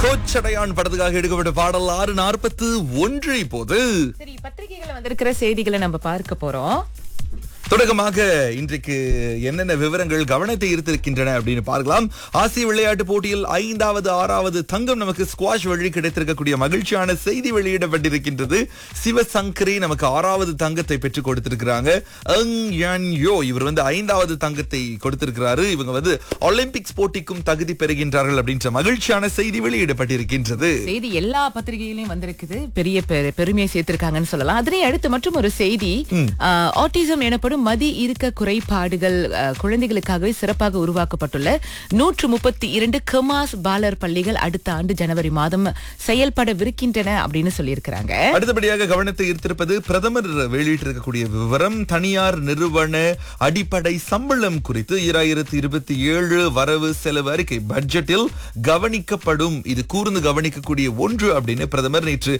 கோச்சடையான் படத்துக்காக எடுக்கப்பட்ட பாடல் ஆறு நாற்பத்து ஒன்று இப்போது சரி பத்திரிகைகளை வந்திருக்கிற செய்திகளை நம்ம பார்க்க போறோம் தொடக்கமாக இன்றைக்கு என்னென்ன விவரங்கள் கவனத்தை ஈர்த்திருக்கின்றன அப்படின்னு பார்க்கலாம் ஆசிய விளையாட்டு போட்டியில் ஐந்தாவது ஆறாவது தங்கம் நமக்கு ஸ்குவாஷ் வழி கிடைத்திருக்கக்கூடிய மகிழ்ச்சியான செய்தி வெளியிடப்பட்டிருக்கின்றது சிவசங்கரி நமக்கு ஆறாவது தங்கத்தை பெற்றுக் கொடுத்திருக்கிறாங்க அங் யான் யோ இவர் வந்து ஐந்தாவது தங்கத்தை கொடுத்திருக்கிறாரு இவங்க வந்து ஒலிம்பிக்ஸ் போட்டிக்கும் தகுதி பெறுகின்றார்கள் அப்படின்ற மகிழ்ச்சியான செய்தி வெளியிடப்பட்டிருக்கின்றது செய்தி எல்லா பத்திரிகையிலயும் வந்திருக்குது பெரிய பெரு- பெருமையை சேர்த்திருக்காங்கன்னு சொல்லலாம் அதனை அடுத்து மற்றும் ஒரு செய்தி ஆட்டிசம் எனப்படும் மதி இருக்க குறைபாடுகள் ஆ, குழந்தைகளுக்காகவே சிறப்பாக உருவாக்கப்பட்டுள்ள நூற்று முப்பத்தி இரண்டு கமாஸ் பாலர் பள்ளிகள் அடுத்த ஆண்டு ஜனவரி மாதம் செயல்படவிருக்கின்றன அப்படின்னு சொல்லியிருக்கிறாங்க அடுத்தபடியாக கவனத்தை ஈர்த்திருப்பது பிரதமர் வெளியிட்டிருக்கக்கூடிய விவரம் தனியார் நிறுவன அடிப்படை சம்பளம் குறித்து இராயிரத்தி இருபத்தி ஏழு வரவு செலவு அறிக்கை பட்ஜெட்டில் கவனிக்கப்படும் இது கூர்ந்து கவனிக்கக்கூடிய ஒன்று அப்படின்னு பிரதமர் நேற்று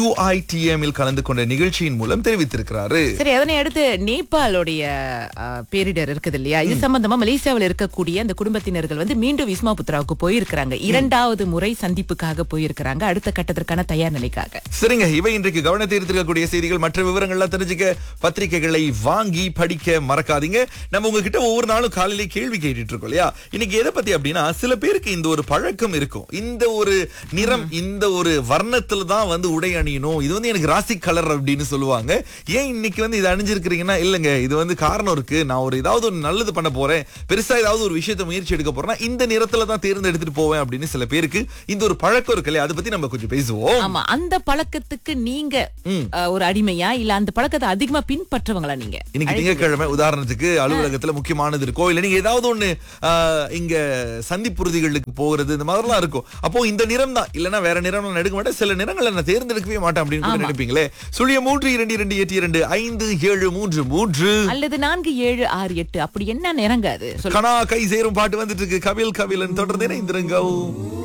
UITM இல் கலந்து கொண்ட நிகழ்ச்சியின் மூலம் தெரிவித்திருக்கிறாரு சரி அதனை அடுத்து நேபாளுடைய ஆ, பேரிடர் இருக்குது இல்லையா இது சம்பந்தமா மலேசியாவில் இருக்கக்கூடிய அந்த குடும்பத்தினர்கள் வந்து மீண்டும் விஸ்மாபுத்ராவுக்கு போயிருக்கிறாங்க இரண்டாவது முறை சந்திப்புக்காக போயிருக்கிறாங்க அடுத்த கட்டத்திற்கான தயார் நிலைக்காக சரிங்க இவை இன்றைக்கு கவனத்தை ஈர்த்திருக்கக்கூடிய செய்திகள் மற்ற விவரங்கள்லாம் தெரிஞ்சுக்க பத்திரிகைகளை வாங்கி படிக்க மறக்காதீங்க நம்ம உங்ககிட்ட ஒவ்வொரு நாளும் காலையிலே கேள்வி கேட்டுட்டு இருக்கோம் இல்லையா இன்னைக்கு எதை பத்தி அப்படின்னா சில பேருக்கு இந்த ஒரு பழக்கம் இருக்கும் இந்த ஒரு நிறம் இந்த ஒரு வர்ணத்துல தான் வந்து உடை அணியணும் இது வந்து எனக்கு ராசி கலர் அப்படின்னு சொல்லுவாங்க ஏன் இன்னைக்கு வந்து இது அணிஞ்சிருக்கிறீங்கன்னா இல்லங்க இது வந்து காரணம் இருக்கு நான் ஒரு ஏதாவது ஒரு நல்லது பண்ண போறேன் பெருசா ஏதாவது ஒரு விஷயத்தை முயற்சி எடுக்க போறேன்னா இந்த நிறத்துல தான் தேர்ந்தெடுத்துட்டு போவேன் அப்படின்னு சில பேருக்கு இந்த ஒரு பழக்கம் இருக்கு இல்லையா அதை பத்தி நம்ம கொஞ்சம் பேசுவோம் ஆமா அந்த பழக்கத்துக்கு நீங்க அஹ், ஒரு அடிமையா இல்ல அந்த பழக்கத்தை அதிகமா பின்பற்றவங்களா நீங்க இன்னைக்கு திங்கட்கிழமை உதாரணத்துக்கு அலுவலகத்துல முக்கியமானது இருக்கும் இல்ல நீங்க ஏதாவது ஒண்ணு ஆஹ், இங்க சந்திப்புறுதிகளுக்கு போகிறது இந்த மாதிரிலாம் இருக்கும் அப்போ இந்த நிறம் தான் இல்லனா வேற நிறம் நான் எடுக்க மாட்டேன் சில நிறங்களை நான் தேர்ந்தெடுக்கவே மாட்டேன் அப்படின்னு கூட நினைப்பீங்களே சுழிய மூன்று இரண்டு இரண்டு எட்டு இரண்டு ஐந்து ஏழு மூன்று மூன்று அல்லது நான்கு ஏழு ஆறு எட்டு அப்படி என்ன நிறங்க அது சொல்லு. கனா கை சேரும் பாட்டு வந்துட்டு இருக்கு கபில் கபிலன் தொடர்ந்து இணைந்திருங்க